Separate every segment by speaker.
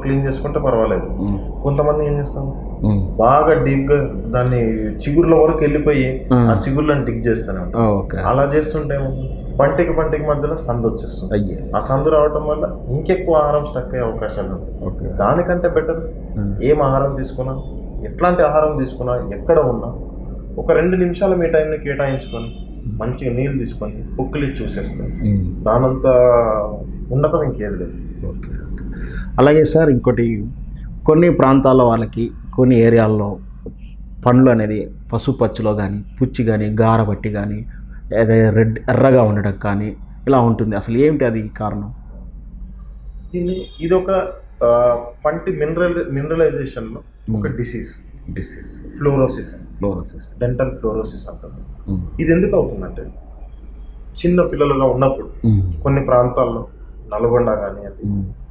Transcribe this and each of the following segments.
Speaker 1: Clean చేసుకుంటే పర్వాలేదు
Speaker 2: ఉమ్,
Speaker 1: కొంతమంది ఏం చేస్తాం
Speaker 2: ఉమ్.
Speaker 1: బాగా డీప్ గా దాన్ని చిగుర్ల వరకు వెళ్ళిపోయి
Speaker 2: Hmm.
Speaker 1: ఆ చిగుర్లను డిగ్ చేస్తూనే ఉంటాం
Speaker 2: ఆ, ఓకే
Speaker 1: అలా చేస్తుంటే ఏమవుతుంది? పంటికి పంటికి మధ్యలో సందు వచ్చేస్తుంది
Speaker 2: అయ్యే
Speaker 1: ఆ సందు రావటం వల్ల ఇంకెక్కువ ఆహారం స్టక్ అయ్యే అవకాశాలు ఉంటాయి
Speaker 2: ఓకే
Speaker 1: దానికంటే బెటర్
Speaker 2: ఉమ్,
Speaker 1: ఏం ఆహారం తీసుకున్నా ఎట్లాంటి ఆహారం తీసుకున్నా ఎక్కడ ఉన్నా ఒక రెండు నిమిషాలు మీ టైంని కేటాయించుకొని మంచిగా నీళ్ళు తీసుకొని బుక్కులు చూసేస్తాం
Speaker 2: ఉమ్.
Speaker 1: దానంత ఉన్నతం ఇంకేది లేదు
Speaker 2: ఓకే ఓకే. అలాగే సార్ ఇంకోటి కొన్ని ప్రాంతాల వాళ్ళకి కొన్ని ఏరియాల్లో పండ్లు అనేది పసుపచ్చులో కానీ పుచ్చి కానీ గారబట్టి కానీ అదే రెడ్ ఎర్రగా ఉండడం కానీ ఇలా ఉంటుంది అసలు ఏమిటి అది కారణం
Speaker 1: దీన్ని ఇది ఒక ఆ, పంటి మినరల్ మినరలైజేషన్లో ఒక disease
Speaker 2: disease
Speaker 1: fluorosis
Speaker 2: fluorosis
Speaker 1: dental fluorosis అంటారు ఇది ఎందుకు అవుతుందంటే చిన్న పిల్లలుగా ఉన్నప్పుడు కొన్ని ప్రాంతాల్లో నల్గొండ కానివ్వండి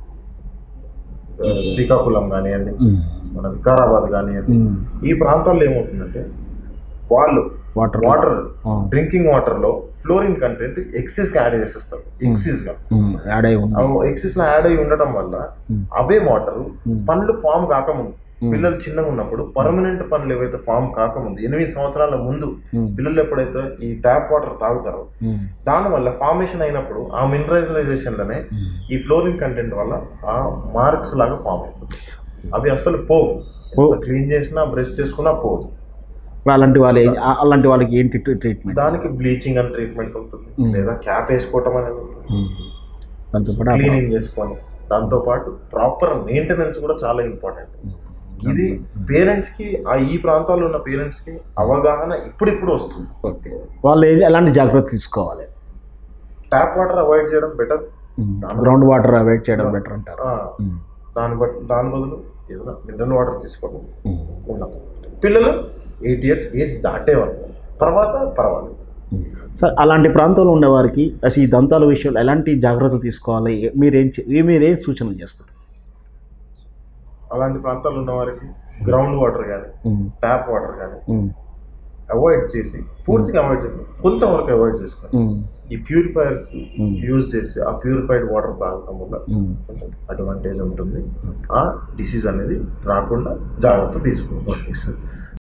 Speaker 1: ఆ, శ్రీకాకుళం కానివ్వండి మన వికారాబాద్ కానివ్వండి ఈ ప్రాంతాల్లో ఏమవుతుందంటే వాళ్ళు
Speaker 2: వాటర్
Speaker 1: వాటర్ డ్రింకింగ్ వాటర్ లో ఫ్లోరిన్ కంటెంట్ ఎక్సెస్ గా యాడ్ చేసేస్తారు ఎక్సెస్ గా
Speaker 2: యాడ్ అయి ఉంది
Speaker 1: ఎక్సెస్ లో యాడ్ అయి ఉండడం వల్ల
Speaker 2: Hmm.
Speaker 1: అవే వాటర్
Speaker 2: Hmm.
Speaker 1: పండ్లు ఫామ్ కాకముందు
Speaker 2: Hmm.
Speaker 1: పిల్లలు చిన్నగా ఉన్నప్పుడు పర్మనెంట్ పండ్లు ఏవైతే ఫామ్ కాకముందు ఎనిమిది సంవత్సరాల ముందు
Speaker 2: ఉమ్,
Speaker 1: పిల్లలు ఎప్పుడైతే ఈ ట్యాప్ వాటర్ తాగుతారో
Speaker 2: ఉమ్,
Speaker 1: దానివల్ల ఫార్మేషన్ అయినప్పుడు ఆ మినరలైజేషన్ లోనే
Speaker 2: ఉమ్.
Speaker 1: ఈ ఫ్లోరిన్ కంటెంట్ వల్ల ఆ మార్క్స్ లాగా ఫామ్ అయిపోతుంది అవి అసలు పోవు
Speaker 2: పోవు.
Speaker 1: క్లీన్ చేసినా బ్రష్ చేసుకున్నా పోదు
Speaker 2: అలాంటి వాళ్ళ అలాంటి వాళ్ళకి ఏంటి ట్రీట్మెంట్
Speaker 1: దానికి బ్లీచింగ్ అని ట్రీట్మెంట్ ఉంటుంది
Speaker 2: Hmm.
Speaker 1: లేదా క్యాప్ వేసుకోవటం అనేది ఉంటుంది
Speaker 2: దాంతో పాటు
Speaker 1: క్లీనింగ్ చేసుకొని దాంతో పాటు ప్రాపర్ మెయింటెనెన్స్ కూడా చాలా ఇంపార్టెంట్ ఇది పేరెంట్స్ కి ఆ ఈ ప్రాంతాల్లో ఉన్న పేరెంట్స్ కి అవగాహన ఇప్పుడిప్పుడు వస్తుంది
Speaker 2: ఓకే వాళ్ళు ఏది ఎలాంటి జాగ్రత్త తీసుకోవాలి
Speaker 1: ట్యాప్ వాటర్ అవాయిడ్ చేయడం బెటర్
Speaker 2: గ్రౌండ్ వాటర్ అవాయిడ్ చేయడం బెటర్ అంటారు ఉమ్,
Speaker 1: దాని బట్టి దాని బదులు ఏదైనా మినరల్ వాటర్ తీసుకోవడం
Speaker 2: ఉమ్,
Speaker 1: ఉన్నది పిల్లలు ఎయిట్ ఇయర్స్ ఏజ్ దాటే వరకు తర్వాత పర్వాలేదు
Speaker 2: ఉమ్. సార్ అలాంటి ప్రాంతంలో ఉండే వారికి అసలు ఈ దంతాల విషయంలో ఎలాంటి జాగ్రత్తలు తీసుకోవాలి ఏ- మీరేం చే- ఏ- మీరేం సూచనలు చేస్తారు
Speaker 1: అలాంటి ప్రాంతాల్లో ఉన్న వారికి గ్రౌండ్ వాటర్ కానీ
Speaker 2: ఉమ్,
Speaker 1: ట్యాప్ వాటర్ కానీ
Speaker 2: ఉమ్,
Speaker 1: అవాయిడ్ చేసి పూర్తిగా అవాయిడ్ చేసి కొంతవరకు అవాయిడ్ చేసుకోండి
Speaker 2: ఉమ్,
Speaker 1: ఈ ప్యూరిఫైయర్స్
Speaker 2: Hmm.
Speaker 1: యూజ్ చేసి ఆ ప్యూరిఫైడ్ వాటర్ తాగడం వల్ల
Speaker 2: ఉమ్.
Speaker 1: కొంచెం అడ్వాంటేజ్ ఉంటుంది ఆ డిసీజ్ అనేది రాకుండా జాగ్రత్త తీసుకోవాలి
Speaker 2: ఓకే సార్